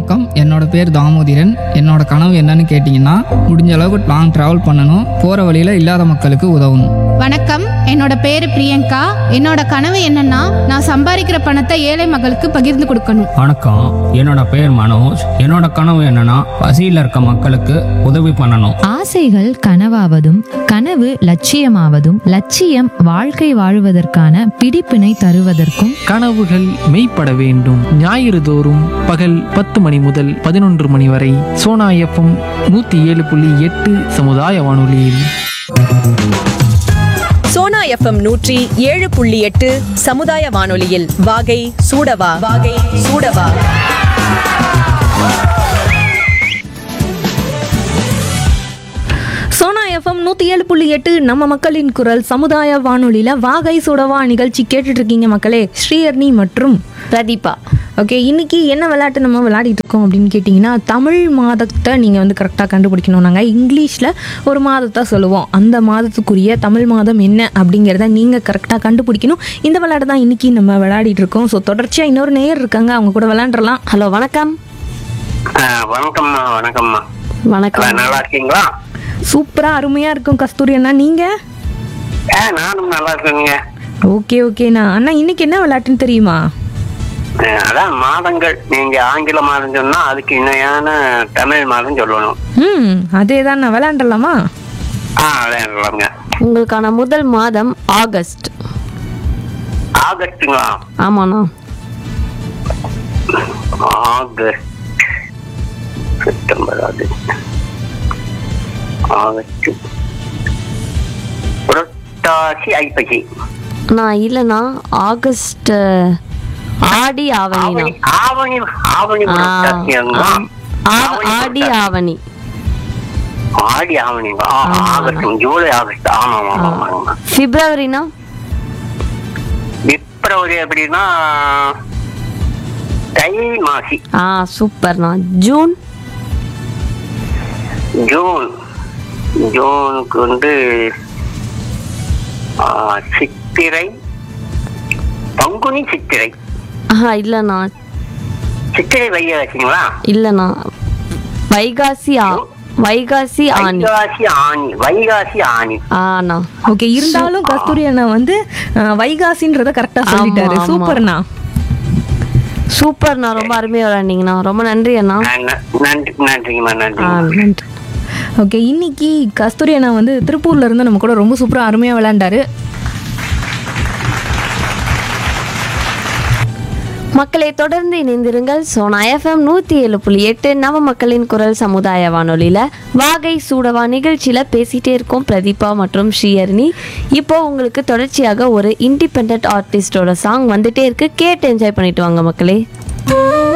வணக்கம் என்னோட பேர் தாமோதிரன் என்னோட கனவு என்னன்னு கேட்டிங்கன்னா முடிஞ்ச அளவுக்கு லாங் ட்ராவல் பண்ணணும் போகிற வழியில் இல்லாத மக்களுக்கு உதவணும் வணக்கம் என்னோட பேரு பிரியங்கா என்னோட கனவு என்னன்னா நான் சம்பாதிக்கிற பணத்தை ஏழை மக்களுக்கு பகிர்ந்து கொடுக்கணும் வணக்கம் என்னோட பேர் மனோஜ் என்னோட கனவு என்னன்னா பசியில் இருக்க மக்களுக்கு உதவி பண்ணணும் ஆசைகள் கனவாவதும் கனவு லட்சியமாவதும் லட்சியம் வாழ்க்கை வாழுவதற்கான பிடிப்பினை தருவதற்கும் கனவுகள் மெய்ப்பட வேண்டும் ஞாயிறு தோறும் பகல் பத்து மணி முதல் பதினொன்று மணி வரை சோனா எஃப்எம் நூற்றி ஏழு புள்ளி எட்டு சமுதாய வானொலியில் சோனா எஃப்எம் நூற்றி ஏழு புள்ளி எட்டு சமுதாய வானொலியில் வாகை சூடவா வாகை சூடவா சோனா எஃப்எம் நூற்றி ஏழு புள்ளி எட்டு நம்ம மக்களின் குரல் சமுதாய வானொலியில் வாகை சுடவா நிகழ்ச்சி கேட்டுட்டு இருக்கீங்க மக்களே ஸ்ரீஹர்னி மற்றும் பிரதீபா ஓகே இன்னைக்கு என்ன விளையாட்டு நம்ம விளையாடிட்டு இருக்கோம் அப்படின்னு கேட்டிங்கன்னா தமிழ் மாதத்தை நீங்கள் வந்து கரெக்டாக கண்டுபிடிக்கணும் நாங்கள் இங்கிலீஷில் ஒரு மாதத்தை சொல்லுவோம் அந்த மாதத்துக்குரிய தமிழ் மாதம் என்ன அப்படிங்கிறத நீங்கள் கரெக்டாக கண்டுபிடிக்கணும் இந்த விளையாட்டு தான் இன்னைக்கு நம்ம விளையாடிட்டு இருக்கோம் ஸோ தொடர்ச்சியாக இன்னொரு நேயர் இருக்காங்க அவங்க கூட விளையாண்டுறலாம் ஹலோ வணக்கம் ஆ, வணக்கம்மா வணக்கம்மா வணக்கம் நல்லா இருக்கீங்களா சூப்பராக அருமையாக இருக்கும் கஸ்தூரி அண்ணா நீங்கள் ஆ நானும் நல்லா இருக்கேங்க ஓகே ஓகேண்ணா அண்ணா இன்னைக்கு என்ன விளையாட்டுன்னு தெரியுமா ஆ, அதான் மாதங்கள் நீங்க ஆங்கில மாதம் சொன்னா அதுக்கு இணையான தமிழ் மாதம் சொல்லணும் ம் அதே தான் நான் விளையாண்டலாமா ஆ விளையாடலாங்க உங்களுக்கான முதல் மாதம் ஆகஸ்ட் ஆகஸ்ட்டுங்களா ஆமாண்ணா ஆகஸ்ட் செப்டம்பர் அது ஆகஸ்ட் புரட்டாசி ஐப்பசி நான் இல்லைண்ணா ஆகஸ்ட் ஆடி ஆவணிண்ணா ஆவணி ஆவணி ஆவணி ஆ, புரட்டாசிங்களா? ஆம். ஆவ- ஆடி புரட்டாசி. ஆவணி ஆடி ஆவணிங்களா ஆ, ஆகஸ்ட் ஜூலை ஆகஸ்ட் ஆமா ஆமா ஆமா பிப்ரவரினா பிப்ரவரி எப்படின்னா தை மாசி ஆ சூப்பர்ண்ணா ஜூன் ஜூன் ஜூனுக்கு வந்து ஆ, சித்திரை பங்குனி சித்திரை ஆஹா இல்லைண்ணா சித்திரை வைகாசிங்களா இல்லைண்ணா வைகாசி ஆ வைகாசி ஆணி வைகாசி ஆணி வைகாசி ஆணி ஆண்ணா ஓகே இருந்தாலும் கஸ்தூரி அண்ணா வந்து அஹ், வைகாசின்றத கரெக்டாக சொல்லிட்டாரு ஆமா, ஆமா. சூப்பர்ண்ணா சூப்பர்ண்ணா ரொம்ப அருமையாக விளையாண்டீங்கண்ணா ரொம்ப நன்றி அண்ணா ஆ, ந- நன்றி நன்றிங்கம்மா ஆ நன்றி நன்றி ஓகே இன்னைக்கு கஸ்தூரி அண்ணா வந்து திருப்பூர்ல இருந்து நம்ம கூட ரொம்ப சூப்பராக அருமையாக விளையாண்டாரு மக்களை தொடர்ந்து இணைந்திருங்கள் சோனா எஃப்எம் நூற்றி ஏழு புள்ளி எட்டு நவ மக்களின் குரல் சமுதாய வானொலியில் வாகை சூடவா நிகழ்ச்சியில் பேசிகிட்டே இருக்கோம் பிரதீபா மற்றும் ஸ்ரீஹரணி இப்போ உங்களுக்கு தொடர்ச்சியாக ஒரு இண்டிபெண்ட் ஆர்டிஸ்டோட சாங் வந்துட்டே இருக்கு கேட்டு என்ஜாய் பண்ணிட்டு வாங்க மக்களே